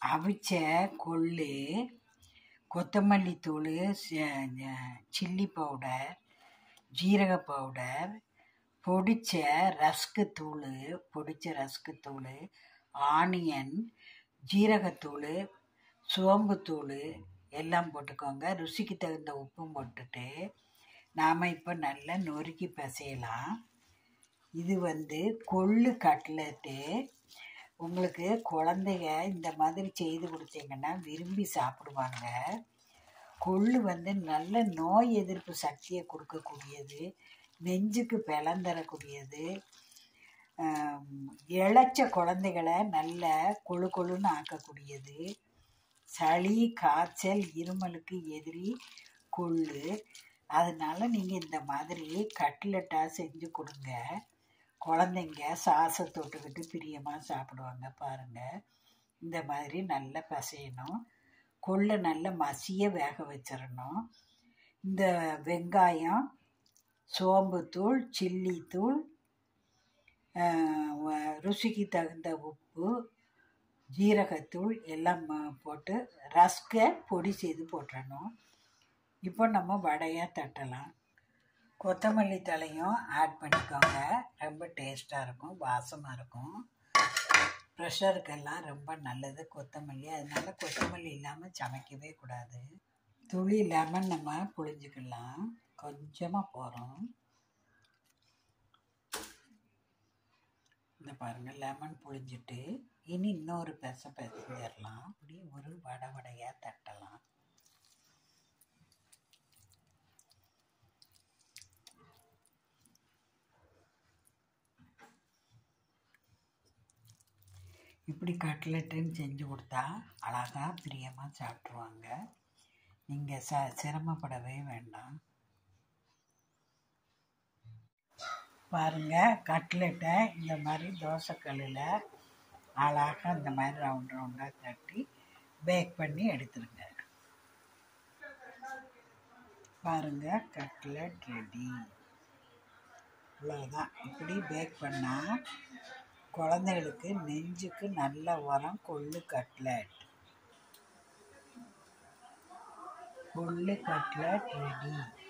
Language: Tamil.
அவிச்ச கொள்ளு கொத்தமல்லி தூள் சில்லி பவுடர் ஜீரக பவுடர் பொடிச்ச ரஸ்க்கு தூள் பொடிச்ச ரஸ்க்கு தூள் ஆனியன் ஜீரகத்தூள் சோம்புத்தூள் எல்லாம் போட்டுக்கோங்க ருசிக்கு தகுந்த உப்பும் போட்டுட்டு நாம் இப்போ நல்லா நொறுக்கி பிசையலாம் இது வந்து கொள்ளு கட்லெட்டு உங்களுக்கு குழந்தைங்க இந்த மாதிரி செய்து கொடுத்தீங்கன்னா விரும்பி சாப்பிடுவாங்க கொள்ளு வந்து நல்ல நோய் எதிர்ப்பு சக்தியை கொடுக்கக்கூடியது நெஞ்சுக்கு பலம் தரக்கூடியது ஆம், இளைச்ச குழந்தைகளை நல்ல கொழு கொழுன்னு ஆக்கக்கூடியது சளி காய்ச்சல் இருமலுக்கு எதிரி கொள்ளு அதனால நீங்கள் இந்த மாதிரி கட்லெட்டாக செஞ்சு கொடுங்க குழந்தைங்க சாசை தொட்டுக்கிட்டு பிரியமாக சாப்பிடுவாங்க பாருங்கள் இந்த மாதிரி நல்லா பிசையணும் கொள்ளை நல்லா மசிய வேக வச்சிடணும் இந்த வெங்காயம் சோம்புத்தூள் சில்லி தூள் ஆஹ் வ- ருசிக்கு தகுந்த உப்பு ஜீரகத்தூள் எல்லாம் ம- போட்டு ரஸ்கை பொடி செய்து போட்டுறணும் இப்போ நம்ம வடையாக தட்டலாம் கொத்தமல்லி தலையும் ஆட் பண்ணிக்கோங்க ரொம்ப டேஸ்ட்டாக இருக்கும் வாசமாக இருக்கும் ப்ரெஷருக்கெல்லாம் ரொம்ப நல்லது கொத்தமல்லி அதனால கொத்தமல்லி இல்லாமல் சமைக்கவே கூடாது துளி லெமன் நம்ம புழிஞ்சுக்கலாம் கொஞ்சமாக போகிறோம் இந்த பாருங்கள் லெமன் புழிஞ்சிட்டு இனி இன்னொரு பெச பெசிடலாம் அப்படி ஒரு வடை வடையாக தட்டலாம் இப்படி கட்லெட்டுன்னு செஞ்சு கொடுத்தா அழகாக பிரியமாக சாப்பிட்ருவாங்க நீங்கள் ச சிரமப்படவே வேண்டாம் பாருங்கள் கட்லெட்டை இந்த மாதிரி தோசைக்கல்லில் அழகாக இந்த மாதிரி ரவுண்ட் ரவுண்டாக தட்டி பேக் பண்ணி எடுத்துருங்க பாருங்கள் கட்லெட் ரெடி இவ்வளோதான் இப்படி பேக் பண்ணால் குழந்தைகளுக்கு நெஞ்சுக்கு நல்ல உரம் கொள்ளு கட்லெட் கொள்ளு கட்லெட் ரெடி